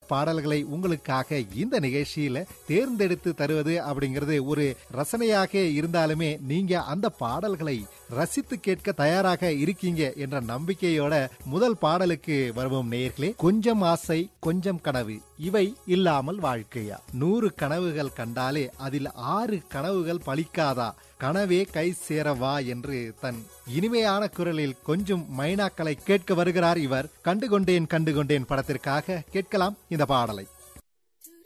பாடல்களை உங்களுக்காக இந்த நிகழ்ச்சியில தேர்ந்தெடுத்து தருவது அப்படிங்கிறது ஒரு ரசனையாக இருந்தாலுமே நீங்க அந்த பாடல்களை ரசித்து கேட்க தயாராக இருக்கீங்க என்ற நம்பிக்கையோட முதல் பாடலுக்கு வருவோம் நேயர்களே கொஞ்சம் ஆசை கொஞ்சம் கனவு இவை இல்லாமல் வாழ்க்கையா நூறு கனவுகள் கண்டாலே அதில் ஆறு கனவுகள் பலிக்காதா கனவே கை சேரவா என்று தன் இனிமையான குரலில் கொஞ்சம் மைனாக்களை கேட்க வருகிறார் இவர் கண்டுகொண்டேன் கண்டுகொண்டேன் படத்திற்காக கேட்கலாம் இந்த பாடலை